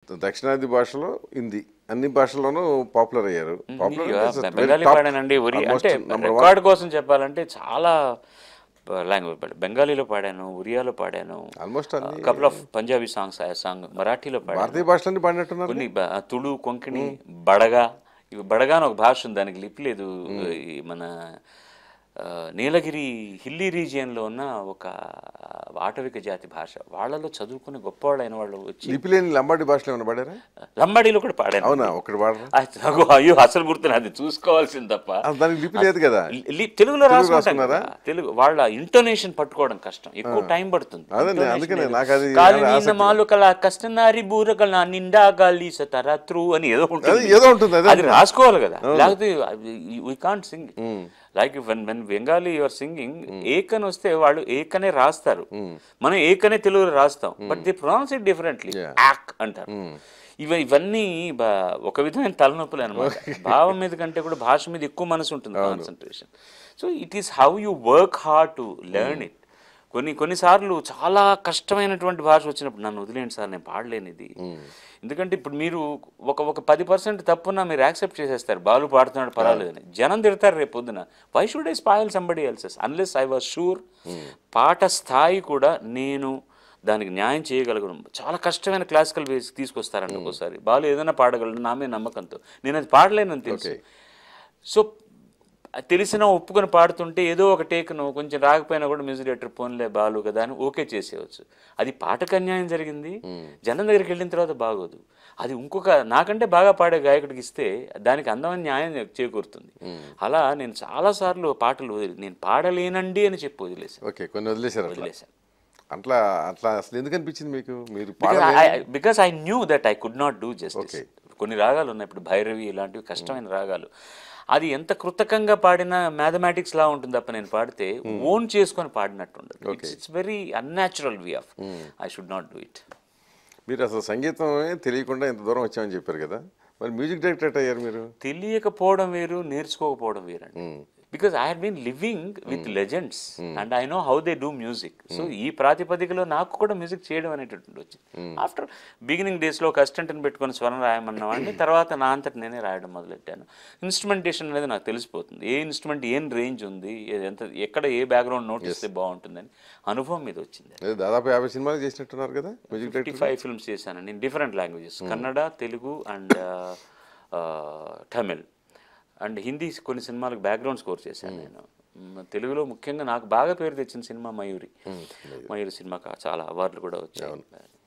దక్షిణాది భాషలో హిందీ అన్ని భాషల్లోనూ పాపులర్ అయ్యారు పాపులర్ ఇక బెంగాలీ పాడానండి ఒరి అంటే రికార్డ్ కోసం చెప్పాలంటే చాలా లాంగ్వేజ్ బెంగాలీలో పాడాను ఒరియాలో పాడాను ఆల్మోస్ట్ అన్ని కపుల్ ఆఫ్ పంజాబీ సాంగ్స్ ఆ సాంగ్ మరాఠీలో పాడాను భారతీయ భాషలన్నీ పాడినట్టున్నారు కొన్ని బ- తుళు కొంకణి బడగా ఇవి బడగా అని ఒక భాష ఉంది దానికి లిపి లేదు ఈ మన ఆ, నీలగిరి హిల్లీ రీజియన్లో ఉన్న ఒక ఆటవిక జాతి భాష వాళ్ళలో చదువుకుని గొప్పవాళ్ళైన వాళ్ళు వచ్చి లిపి లేని లంబాడి భాషలో ఏమైనా పాడారా లంబాడీలో కూడా పాడాను అవునా ఒకటి పాడరా ఆ, నాకు అయ్యో అసలు గుర్తున్నా అది చూసుకోవాల్సింది తప్ప ఆ, దానికి లిపి లేదు కదా లి- తెలుగులో రాసుకుంటాం రాసుకున్నారా? కదా. తెలుగు వాళ్ళ ఇంటోనేషన్ పట్టుకోవడం కష్టం ఎక్కువ టైం పడుతుంది అదే నేను Intonation అందుకనే లేదు. నాకు అది కాలి ఆసక్తి. నిన్న మాలుకల కష్టనారి బూరకల నిండా గాలి సతరాత్రు అని ఏదో అది ఉంటుంది ఏదో ఉంటుంది అదే అది రాసుకోవాలి కదా లేకపోతే we can't sing like when when Bengali your singing ఏకన్ వస్తే వాళ్ళు ఏకనే రాస్తారు మనం ఏకనే తెలుగులో రాస్తాం but the pronounce it differently యాక్ అంటారు ఇవ ఇవన్నీ బా- ఒక విధమైన తలనొప్పులు అనమాట భావం మీద కంటే కూడా భాష మీద ఎక్కువ మనసు ఉంటుంది concentration so it is how you work hard to learn it కొన్ని కొన్నిసార్లు చాలా కష్టమైనటువంటి భాష వచ్చినప్పుడు నన్ను వదిలేండి సార్ నేను పాడలేను ఇది ఎందుకంటే ఇప్పుడు మీరు ఒక ఒక పది పర్సెంట్ తప్పున మీరు యాక్సెప్ట్ చేసేస్తారు బాలు పాడుతున్నాడు పర్వాలేదని జనం తిడతారు రేపు పొద్దున why should I spoil somebody else's unless I was sure పాట స్థాయి కూడా నేను దానికి న్యాయం చేయగలను చాలా కష్టమైన క్లాసికల్ వేస్ తీసుకొస్తారంట ఒకసారి బాలు ఏదైనా పాడగలను నా మీద నమ్మకంతో నేను అది పాడలేనని తెలుసు సో తెలిసిన ఒప్పుకొని పాడుతుంటే ఏదో ఒక టేక్ను కొంచెం రాకపోయినా కూడా మ్యూజిక్ డైరెక్టర్ పోన్లే బాలు కదా అని ఓకే చేసేయచ్చు అది పాటకు అన్యాయం జరిగింది జనం దగ్గరికి వెళ్ళిన తర్వాత బాగోదు అది ఇంకొక నాకంటే బాగా పాడే గాయకుడికి ఇస్తే దానికి అందమైన న్యాయం చేకూరుతుంది అలా నేను చాలాసార్లు పాటలు వదిలి నేను పాడలేనండి అని చెప్పి వదిలేసాను ఓకే కొన్ని వదిలేశారు అట్లా వదిలేసాను అట్లా అట్లా అసలు ఎందుకు అనిపించింది మీకు మీరు because I knew that I could not do justice కొన్ని రాగాలు ఉన్నాయి ఇప్పుడు భైరవి ఇలాంటివి కష్టమైన రాగాలు అది ఎంత కృతకంగా పాడినా మ్యాథమెటిక్స్ లా ఉంటుంది తప్ప నేను పాడితే ఓన్ చేసుకొని పాడినట్టు ఉండదు it's very unnatural way of I should not do it మీరు అసలు సంగీతమే తెలియకుండా ఇంత దూరం వచ్చామని చెప్పారు కదా మరి మ్యూజిక్ డైరెక్టర్ ఎట్ అయ్యారు మీరు తెలియకపోవడం వేరు నేర్చుకోకపోవడం వేరండి because I been living with legends and I know how they do music so ఈ ప్రాతిపదికలో నాకు కూడా మ్యూజిక్ చేయడం అనేటటువంటి వచ్చింది ఆఫ్టర్ బిగినింగ్ డేస్లో ఒక అసిస్టెంట్ని పెట్టుకొని స్వరం రాయమన్నామండి తర్వాత నా అంతటి నేనే రాయడం మొదలెట్టాను ఇన్స్ట్రుమెంటేషన్ అనేది నాకు తెలిసిపోతుంది ఏ ఇన్స్ట్రుమెంట్ ఏం రేంజ్ ఉంది ఏ- ఎంత ఎక్కడ ఏ బ్యాక్గ్రౌండ్ నోట్ ఇస్తే బాగుంటుందని అనుభవం మీద వచ్చింది అదే దాదాపు యాభై సినిమాలు చేసినట్టున్నారు కదా music fifty director five films చేశాను నేను different languages Kannada Telugu and Tamil and Hindi కొన్ని సినిమాలకు బ్యాక్గ్రౌండ్ స్కోర్ చేశాను నేను మ్, తెలుగులో ముఖ్యంగా నాకు బాగా పేరు తెచ్చిన సినిమా మయూరి మయూరి సినిమాకి చాలా అవార్డులు కూడా వచ్చాయి